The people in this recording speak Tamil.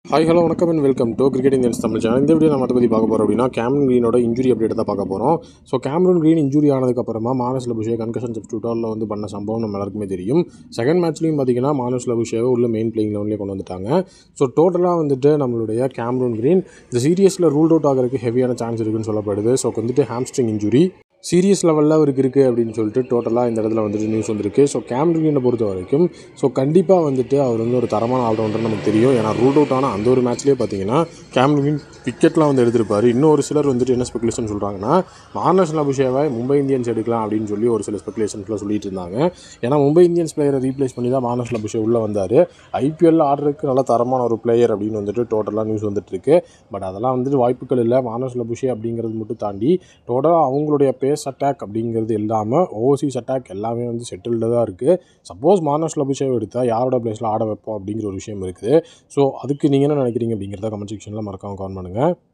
ஹாய் ஹலோ வணக்கம் and welcome to cricket Indians Tamil channel இந்த வீடியோ நம்ம பற்றி பார்க்க போகிறோம் அப்படின்னா கேமரன் க்ரீனோட இன்ஜுரி அப்டேட் தான் பார்க்க போகிறோம் ஸோ கேமரன் க்ரீன் இன்ஜுரி ஆனதுக்கப்புறமா மானஸ் லபுஷே கன்கஷன் சப்ஸ்டியூட்டாலில் வந்து பண்ண சம்பவம் நம்ம எல்லாருக்குமே தெரியும் செகண்ட் மேட்ச்லையும் பார்த்தீங்கன்னா மானஸ் லபுஷேவை உள்ள மெயின் பிளேயிங் லெவன்லேயே கொண்டு வந்துட்டாங்க ஸோ டோட்டலாக வந்துட்டு நம்மளுடைய கேமரன் க்ரீன் இந்த சீரியஸில் ரூல்ட் அவுட் ஆகிறதுக்கு ஹெவியான சான்ஸ் இருக்குன்னு சொல்லப்படுது ஸோ வந்துட்டு ஹாம்ஸ்ட்ரிங் இன்ஜுரி சீரியஸ் லெவலில் அவருக்கு இருக்குது அப்படின்னு சொல்லிட்டு டோட்டலாக இந்த இடத்துல வந்துட்டு நியூஸ் வந்திருக்கு ஸோ கேம்ரினை பொறுத்த வரைக்கும் ஸோ கண்டிப்பாக வந்துட்டு அவர் வந்து ஒரு தரமான ஆல்ரவுண்டர் நமக்கு தெரியும் ஏன்னா ரூல் அவுட் ஆன அந்த ஒரு மேட்ச்லேயே பார்த்தீங்கன்னா கேம்ரின் விக்கெட்லாம் வந்து எடுத்திருப்பாரு இன்னும் ஒரு சிலர் வந்துட்டு என்ன ஸ்பெகுலேஷன் சொல்கிறாங்கன்னா மார்னஸ் அபிஷேவை மும்பை இந்தியன்ஸ் எடுக்கலாம் அப்படின்னு சொல்லி ஒரு சில ஸ்பெகுலேஷன்ஸ்லாம் சொல்லிட்டு இருந்தாங்க ஏன்னா மும்பை இந்தியன்ஸ் பிளேயரை ரீப்ளேஸ் பண்ணி தான் மார்னஸ் அபிஷே உள்ளே வந்தார் ஐபிஎல்ல ஆடுறதுக்கு நல்ல தரமான ஒரு பிளேயர் அப்படின்னு வந்துட்டு டோட்டலாக நியூஸ் வந்துட்டு இருக்கு பட் அதெல்லாம் வந்துட்டு வாய்ப்புகள் இல்லை மார்னஸ் லபுஷே அப்படிங்கிறது மட்டும் தாண்டி டோட்டலாக அவங்களுடைய பேஸ் அட்டாக் அப்படிங்கிறது இல்லாமல் ஓவர்சீஸ் அட்டாக் எல்லாமே வந்து செட்டில்டு தான் இருக்குது சப்போஸ் மார்னஸ் லபுஷேவை எடுத்தால் யாரோட பிளேஸில் ஆட வைப்போம் அப்படிங்கிற ஒரு விஷயம் இருக்குது ஸோ அதுக்கு நீங்கள் என்ன நினைக்கிறீங்க அப்படிங்கிறத கமெண்ட் செக்ஷனில் மறக்காம கமெண்ட் பண்ணுங்கள்